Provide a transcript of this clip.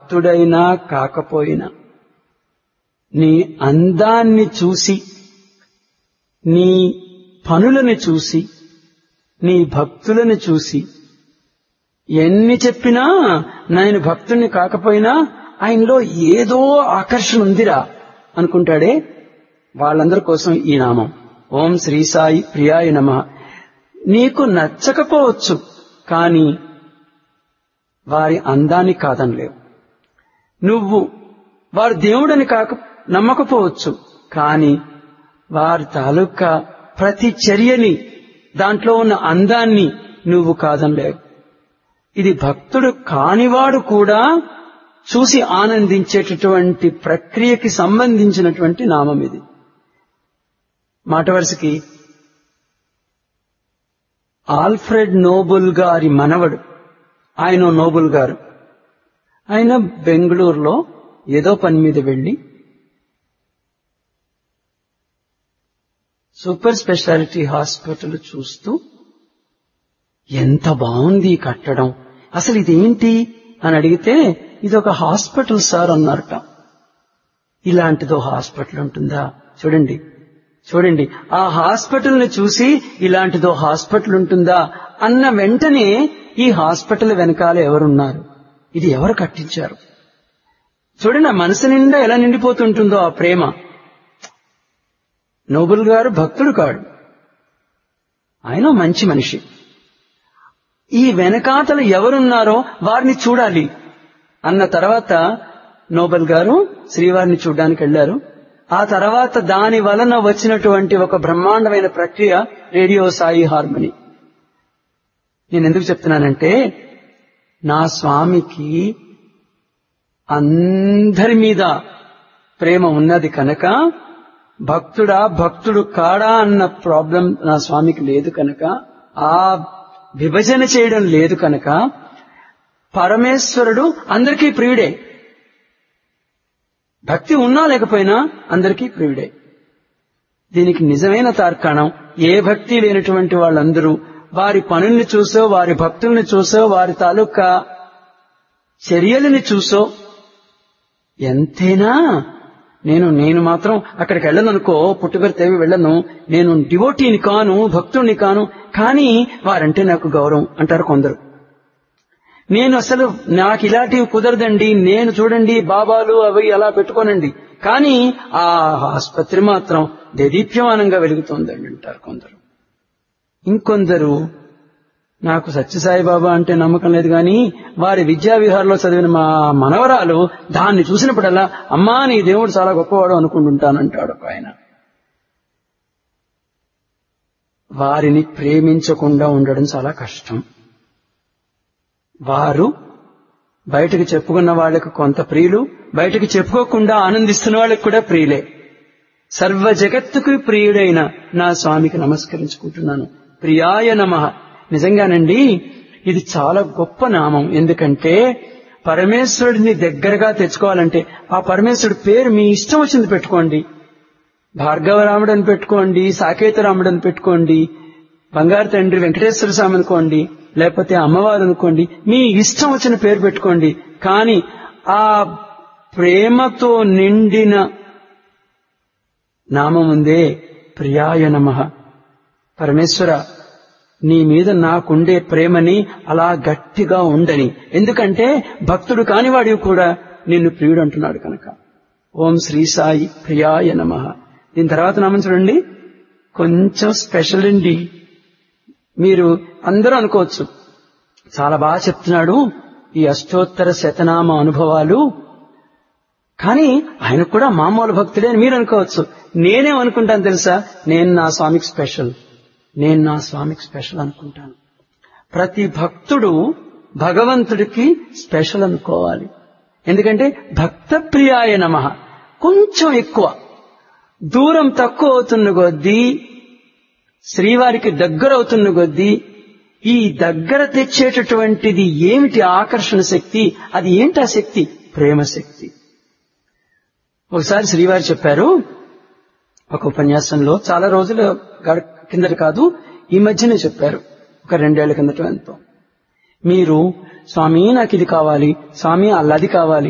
భక్తుడైనా కాకపోయినా నీ అందాన్ని చూసి నీ పనులను చూసి నీ భక్తులను చూసి ఎన్ని చెప్పినా నేను భక్తుణ్ణి కాకపోయినా ఆయనలో ఏదో ఆకర్షణ ఉందిరా అనుకుంటాడే వాళ్ళందరి కోసం ఈ నామం ఓం శ్రీ సాయి ప్రియాయ నమ నీకు నచ్చకపోవచ్చు కానీ వారి అందాన్ని కాదనలేవు నువ్వు వారు దేవుడని కాక నమ్మకపోవచ్చు కానీ వారి తాలూకా ప్రతి చర్యని దాంట్లో ఉన్న అందాన్ని నువ్వు కాదనలేవు ఇది భక్తుడు కానివాడు కూడా చూసి ఆనందించేటటువంటి ప్రక్రియకి సంబంధించినటువంటి నామం ఇది మాట వరుసకి ఆల్ఫ్రెడ్ నోబుల్ గారి మనవడు ఆయన నోబుల్ గారు ఆయన బెంగళూరులో ఏదో పని మీద వెళ్లి సూపర్ స్పెషాలిటీ హాస్పిటల్ చూస్తూ ఎంత బాగుంది ఈ కట్టడం అసలు ఇదేంటి అని అడిగితే ఇది ఒక హాస్పిటల్ సార్ అన్నారట ఇలాంటిదో హాస్పిటల్ ఉంటుందా చూడండి చూడండి ఆ హాస్పిటల్ ని చూసి ఇలాంటిదో హాస్పిటల్ ఉంటుందా అన్న వెంటనే ఈ హాస్పిటల్ వెనకాల ఎవరున్నారు ఇది ఎవరు కట్టించారు చూడండి ఆ మనసు నిండా ఎలా నిండిపోతుంటుందో ఆ ప్రేమ నోబుల్ గారు భక్తుడు కాడు ఆయన మంచి మనిషి ఈ వెనకాతలు ఎవరున్నారో వారిని చూడాలి అన్న తర్వాత నోబెల్ గారు శ్రీవారిని చూడడానికి వెళ్లారు ఆ తర్వాత దాని వలన వచ్చినటువంటి ఒక బ్రహ్మాండమైన ప్రక్రియ రేడియో సాయి హార్మనీ నేను ఎందుకు చెప్తున్నానంటే నా స్వామికి అందరి మీద ప్రేమ ఉన్నది కనుక భక్తుడా భక్తుడు కాడా అన్న ప్రాబ్లం నా స్వామికి లేదు కనుక ఆ విభజన చేయడం లేదు కనుక పరమేశ్వరుడు అందరికీ ప్రియుడే భక్తి ఉన్నా లేకపోయినా అందరికీ ప్రియుడే దీనికి నిజమైన తార్కాణం ఏ భక్తి లేనటువంటి వాళ్ళందరూ వారి పనుల్ని చూసో వారి భక్తుల్ని చూసో వారి తాలూకా చర్యలని చూసో ఎంతైనా నేను నేను మాత్రం అక్కడికి వెళ్ళను అనుకో పుట్టుబడితేవి వెళ్ళను నేను డివోటీని కాను భక్తుడిని కాను కానీ వారంటే నాకు గౌరవం అంటారు కొందరు నేను అసలు నాకు ఇలాంటివి కుదరదండి నేను చూడండి బాబాలు అవి అలా పెట్టుకోనండి కానీ ఆ ఆసుపత్రి మాత్రం దేదీప్యమానంగా వెలుగుతోందండి అంటారు కొందరు ఇంకొందరు నాకు సత్యసాయి బాబా అంటే నమ్మకం లేదు కానీ వారి విద్యా విహారంలో చదివిన మా మనవరాలు దాన్ని చూసినప్పుడల్లా అమ్మా నీ దేవుడు చాలా గొప్పవాడు అనుకుంటుంటానంటాడు ఒక ఆయన వారిని ప్రేమించకుండా ఉండడం చాలా కష్టం వారు బయటకు చెప్పుకున్న వాళ్ళకు కొంత ప్రియులు బయటకు చెప్పుకోకుండా ఆనందిస్తున్న వాళ్ళకి కూడా ప్రియులే సర్వ జగత్తుకు ప్రియుడైన నా స్వామికి నమస్కరించుకుంటున్నాను ప్రియాయ నమ నిజంగానండి ఇది చాలా గొప్ప నామం ఎందుకంటే పరమేశ్వరుడిని దగ్గరగా తెచ్చుకోవాలంటే ఆ పరమేశ్వరుడి పేరు మీ ఇష్టం వచ్చింది పెట్టుకోండి భార్గవరాముడు అని పెట్టుకోండి సాకేతరాముడు అని పెట్టుకోండి బంగారు తండ్రి వెంకటేశ్వర స్వామి అనుకోండి లేకపోతే అమ్మవారు అనుకోండి మీ ఇష్టం వచ్చిన పేరు పెట్టుకోండి కానీ ఆ ప్రేమతో నిండిన నామం ఉందే ప్రియాయ నమ పరమేశ్వర నీ మీద నాకుండే ప్రేమని అలా గట్టిగా ఉండని ఎందుకంటే భక్తుడు కానివాడివి కూడా నిన్ను ప్రియుడు అంటున్నాడు కనుక ఓం శ్రీ సాయి ప్రియాయ నమ దీని తర్వాత నామం చూడండి కొంచెం స్పెషల్ అండి మీరు అందరూ అనుకోవచ్చు చాలా బాగా చెప్తున్నాడు ఈ అష్టోత్తర శతనామ అనుభవాలు కానీ ఆయన కూడా మామూలు భక్తుడే అని మీరు అనుకోవచ్చు నేనేమనుకుంటాను తెలుసా నేను నా స్వామికి స్పెషల్ నేను నా స్వామికి స్పెషల్ అనుకుంటాను ప్రతి భక్తుడు భగవంతుడికి స్పెషల్ అనుకోవాలి ఎందుకంటే భక్త ప్రియాయ నమ కొంచెం ఎక్కువ దూరం తక్కువ అవుతున్న కొద్దీ శ్రీవారికి దగ్గర అవుతున్న కొద్దీ ఈ దగ్గర తెచ్చేటటువంటిది ఏమిటి ఆకర్షణ శక్తి అది ఏంటి ఆ శక్తి ప్రేమ శక్తి ఒకసారి శ్రీవారు చెప్పారు ఒక ఉపన్యాసంలో చాలా రోజుల కిందట కాదు ఈ మధ్యనే చెప్పారు ఒక రెండేళ్ల కిందట ఎంతో మీరు స్వామి నాకు ఇది కావాలి స్వామి అల్లది కావాలి